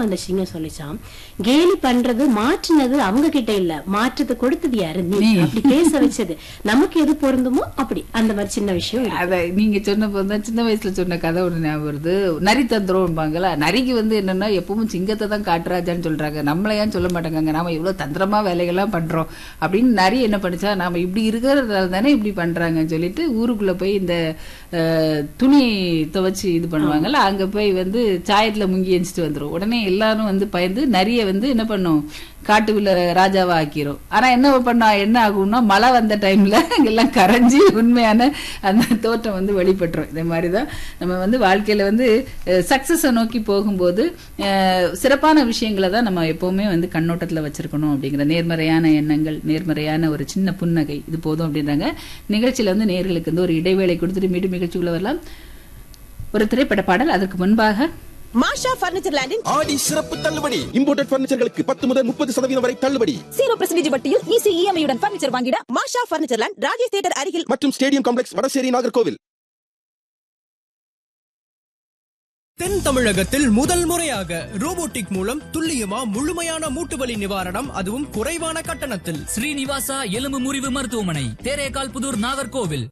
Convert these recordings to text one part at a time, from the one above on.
அந்த சிங்கம் சொல்லிச்சான் கேலி பண்றது மாற்றினது அவங்க கிட்ட இல்ல மாற்றத்தை கொடுத்தது யாரு நீ அப்படி பேச வச்சது நமக்கு எது பொருந்துமோ அப்படி அந்த மாதிரி சின்ன விஷயம் இருக்கு. அத நீங்க சொன்ன தான் சின்ன வயசுல சொன்ன கதை ஒண்ணு ஞாபகம் வருது நரி தந்திரம்பாங்கல்ல நரிக்கு வந்து என்னன்னா எப்பவும் சிங்கத்தை தான் காட்டுராஜான்னு சொல்றாங்க நம்மள ஏன் சொல்ல மாட்டாங்க நாம இவ்வளவு தந்திரமா வேலைகள்லாம் பண்றோம் அப்படின்னு நரி என்ன பண்ணுச்சா நாம இப்படி இருக்கிறதால தானே இப்படி பண்றாங்கன்னு சொல்லிட்டு ஊருக்குள்ள போய் இந்த அஹ், துணி துவைச்சு இது பண்ணுவாங்கல்ல அங்க போய் வந்து சாயத்துல முங்கி எஞ்சிட்டு வந்துரும் உடனே எல்லாரும் வந்து பயந்து நரிய வந்து என்ன பண்ணும் காட்டுக்குள்ள ராஜாவா ஆக்கிரும் ஆனா என்ன பண்ணா என்ன ஆகும்னா மழை வந்த டைம்ல எல்லாம் கரைஞ்சி உண்மையான அந்த தோற்றம் வந்து வெளிப்பட்டுரும் இதே மாதிரிதான் நம்ம வந்து வாழ்க்கையில வந்து சக்சஸை நோக்கி போகும்போது அஹ், சிறப்பான விஷயங்களை தான் நம்ம எப்பவுமே வந்து கண்ணோட்டத்துல வச்சிருக்கணும் அப்படிங்கிற நேர்மறையான எண்ணங்கள் நேர்மறையான ஒரு சின்ன புன்னகை இது போதும் அப்படின்றாங்க நிகழ்ச்சியில வந்து நேர்களுக்கு வந்து ஒரு இடைவேளை கொடுத்துட்டு மீண்டும் நிகழ்ச்சிக்குள்ள வரலாம் ஒரு திரைப்பட பாடல் அதற்கு முன்பாக மாஷா பர்னிச்சர் லேண்டின் ஆடி சிறப்பு தள்ளுபடி இம்போர்ட்டட் பர்னிச்சர்களுக்கு பத்து முதல் முப்பது சதவீதம் வரை தள்ளுபடி ஜீரோ பர்சன்டேஜ் வட்டியில் ஈஸி இஎம்ஐயுடன் பர்னிச்சர் வாங்கிட Masha furniture land Rajesh theatre அருகில் மற்றும் ஸ்டேடியம் காம்ப்ளெக்ஸ் வடசேரி நாகர்கோவில் தென் தமிழகத்தில் முதல் முறையாக ரோபோட்டிக் மூலம் துல்லியமா முழுமையான மூட்டு வலி நிவாரணம் அதுவும் குறைவான கட்டணத்தில் ஸ்ரீனிவாசா எலும்பு முறிவு மருத்துவமனை தேரேகால் புதூர் நாகர்கோவில்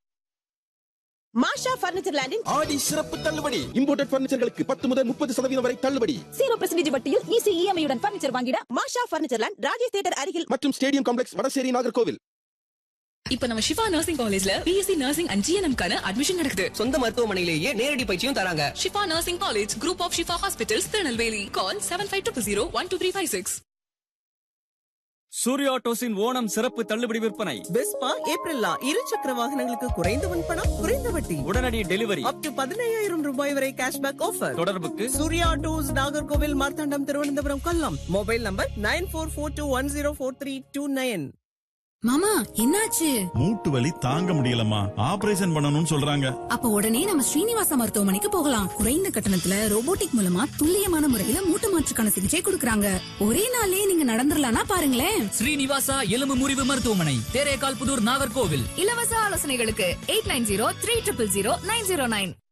மாஷா பர்னிச்சர் லேண்டின் ஆடி சிறப்பு தள்ளுபடி இம்போர்ட்டட் பர்னிச்சர்களுக்கு பத்து முதல் முப்பது சதவீதம் வரை தள்ளுபடி ஜீரோ பர்சன்டேஜ் வட்டியில் ஈஸி இஎம்ஐயுடன் பர்னிச்சர் வாங்கிட Masha furniture land Rajesh theatre அருகில் மற்றும் ஸ்டேடியம் காம்ப்ளெக்ஸ் வடசேரி நாகர்கோவில் இப்ப நம்ம ஷிஃபா நர்சிங் காலேஜ்ல பிஎஸ்சி நர்சிங் அண்ட் ஜிஎன்எம் கான அட்மிஷன் நடக்குது சொந்த மருத்துவமனையிலேயே நேரடி பயிற்சியும் தராங்க Shifa nursing college group of Shifa hospitals Tirunelveli call seven five two zero one two three five six Surya ஆட்டோஸின் ஓணம் சிறப்பு தள்ளுபடி விற்பனை பெஸ்பா ஏப்ரல்லா இரு சக்கர வாகனங்களுக்கு குறைந்த முன்பணம் குறைந்த வட்டி உடனடி டெலிவரி அப் டு பதினையாயிரம் ரூபாய் வரை கேஷ்பேக் ஆஃபர் தொடர்புக்கு Surya autos Nagercoil Marthandam Thiruvananthapuram Kollam mobile number nine four four two one zero four three two nine மாமா என்னாச்சு மூட்டு வலி தாங்க முடியலம்மா ஆபரேஷன் பண்ணணும்னு சொல்றாங்க அப்ப உடனே நம்ம ஸ்ரீனிவாசா மருத்துவமனைக்கு போகலாம் குறைந்த கட்டணத்துல ரோபோட்டிக் மூலமா துல்லியமான முறையில மூட்டு மாற்றுக்கான சிகிச்சை கொடுக்கறாங்க ஒரே நாள்லயே நீங்க நடந்துடலாம்னா பாருங்களேன் ஸ்ரீனிவாசா எலும்பு முறிவு மருத்துவமனை தேரேகால் புதூர் நாகர்கோவில் இலவச ஆலோசனைகளுக்கு eight nine zero three triple zero nine zero nine